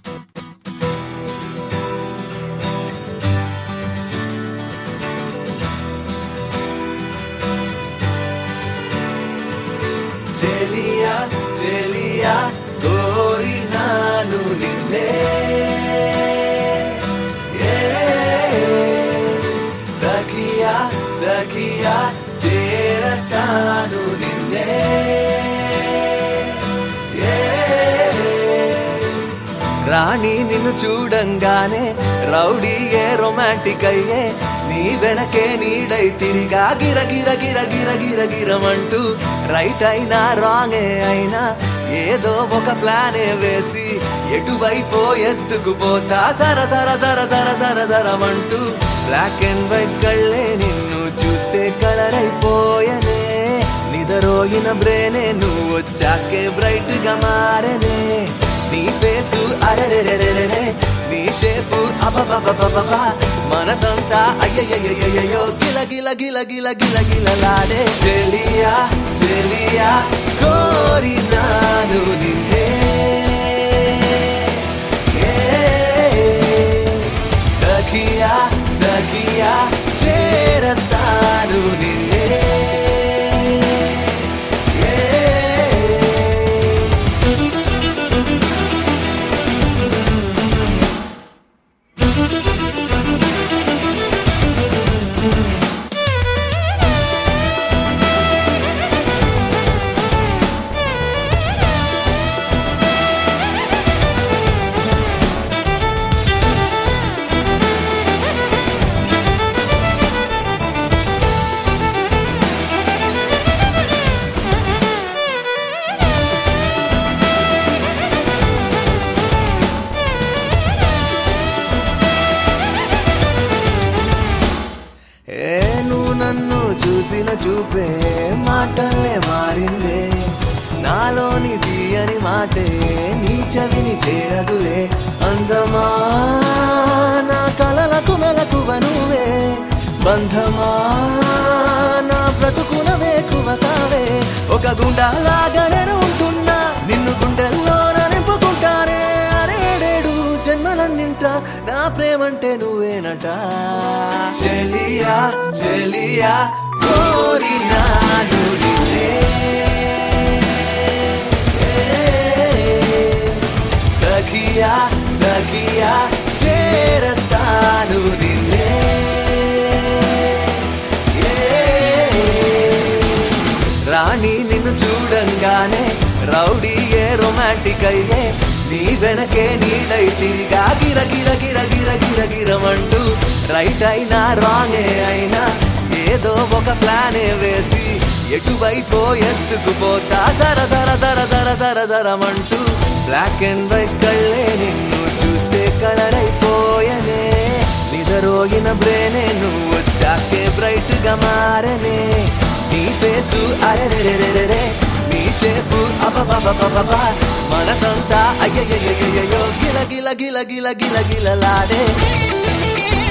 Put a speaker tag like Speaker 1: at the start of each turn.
Speaker 1: చెలియా చెలియా కోరినాను నిన్నే ఏ, సఖియా సఖియా చేరతాను నిన్నే ఏ, రాణి నిన్ను చూడంగానే రౌడీయే రొమాంటిక్ అయ్యే నీ వెనకే నీడై తిరిగా గిర గిర గిర గిర గిర గిరమంటూ రైట్ అయినా రాంగే అయినా ఏదో ఒక ప్లానే వేసి ఎటువైపో ఎత్తుకుపోతా సర సర సర సర సర సరమంటూ బ్లాక్ అండ్ వైట్ కళ్ళే నిన్ను చూస్తే కలర్ అయిపోయనే నిదరోగిన బ్రేనే నువ్వు వచ్చాకే బ్రైట్ గా మారనే నీ ఫేసు అరెరెరెరెరె నీ షేపు అబబబబబ మనసంతా అయ్యయ్యయ్యయ్యో గిల గిల గిల గిల గిల గిలలాడే చెలియా చెలియా కోరినాను నిన్నే ఏ, సఖియా సఖియా చేరతాను నిన్నే ఏ, ఏ నువ్వు నన్ను చూసిన చూపే మాటల్లే మారిందే నాలోని తీయని మాటే నీ చెవిని చేరదులే అందమా నా కలలకు మెలకువ నువ్వే బంధమా నా బ్రతుకున వేకువ కావే ఒక గుండాలాగా నేను ఉంటున్నా నిన్ను గుండెల్లో నింపుకుంటానే అరేడేడు జన్మలన్నింట నా ప్రేమంటే నువ్వేనట చెలియా చెలియా కోరినాను నిన్నే సఖియా సఖియా చేరతాను నిన్నే రాణి నిన్ను చూడంగానే రౌడీయే రొమాంటిక్ అయ్యే నీ వెనకే నీడై తిరిగా గిర గిర గిర గిర గిర గిరమంటూ రైట్ అయినా రాంగే అయినా ఏదో ఒక ప్లానే వేసి ఎటువైపో ఎత్తుకుపోతా సర సర సర సర సర సరమంటూ బ్లాక్ అండ్ వైట్ కళ్ళే నిన్ను చూస్తే కలర్ అయిపోయనే నిదరోగిన బ్రేనే నువ్వు వచ్చాకే బ్రైట్ గా మారనే నీ ఫేసు అరెరెరెరెరె నీ షేపు అబబబబబ మనసంతా అయ్యయ్యయ్యయ్యో గిల గిల గిల గిల గిల గిలలాడే